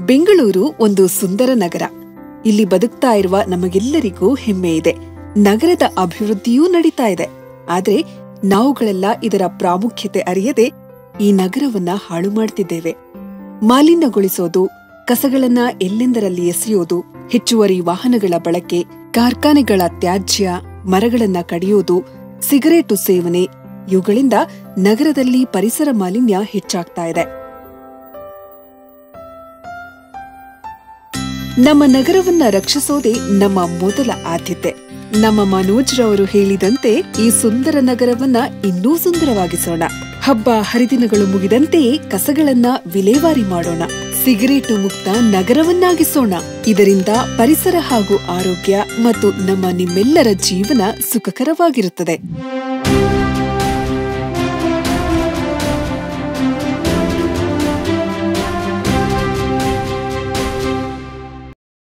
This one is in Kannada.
ಬೆಂಗಳೂರು ಒಂದು ಸುಂದರ ನಗರ ಇಲ್ಲಿ ಬದುಕ್ತಾ ಇರುವ ನಮಗೆಲ್ಲರಿಗೂ ಹೆಮ್ಮೆ ಇದೆ ನಗರದ ಅಭಿವೃದ್ಧಿಯೂ ನಡೀತಾ ಇದೆ ಆದ್ರೆ ನಾವುಗಳೆಲ್ಲ ಇದರ ಪ್ರಾಮುಖ್ಯತೆ ಅರಿಯದೆ ಈ ನಗರವನ್ನ ಹಾಳು ಮಾಡ್ತಿದ್ದೇವೆ ಮಾಲಿನ್ಯಗೊಳಿಸೋದು ಕಸಗಳನ್ನ ಎಲ್ಲೆಂದರಲ್ಲಿ ಎಸೆಯೋದು ಹೆಚ್ಚುವರಿ ವಾಹನಗಳ ಬಳಕೆ ಕಾರ್ಖಾನೆಗಳ ತ್ಯಾಜ್ಯ ಮರಗಳನ್ನ ಕಡಿಯೋದು ಸಿಗರೇಟು ಸೇವನೆ ಇವುಗಳಿಂದ ನಗರದಲ್ಲಿ ಪರಿಸರ ಮಾಲಿನ್ಯ ಹೆಚ್ಚಾಗ್ತಾ ಇದೆ ನಮ್ಮ ನಗರವನ್ನ ರಕ್ಷಿಸೋದೇ ನಮ್ಮ ಮೊದಲ ಆದ್ಯತೆ ನಮ್ಮ ಮನೋಜ್ ರವರು ಹೇಳಿದಂತೆ ಈ ಸುಂದರ ನಗರವನ್ನ ಇನ್ನೂ ಸುಂದರವಾಗಿಸೋಣ ಹಬ್ಬ ಹರಿದಿನಗಳು ಮುಗಿದಂತೆಯೇ ಕಸಗಳನ್ನ ವಿಲೇವಾರಿ ಮಾಡೋಣ ಸಿಗರೇಟು ಮುಕ್ತ ನಗರವನ್ನಾಗಿಸೋಣ ಇದರಿಂದ ಪರಿಸರ ಹಾಗೂ ಆರೋಗ್ಯ ಮತ್ತು ನಮ್ಮ ನಿಮ್ಮೆಲ್ಲರ ಜೀವನ ಸುಖಕರವಾಗಿರುತ್ತದೆ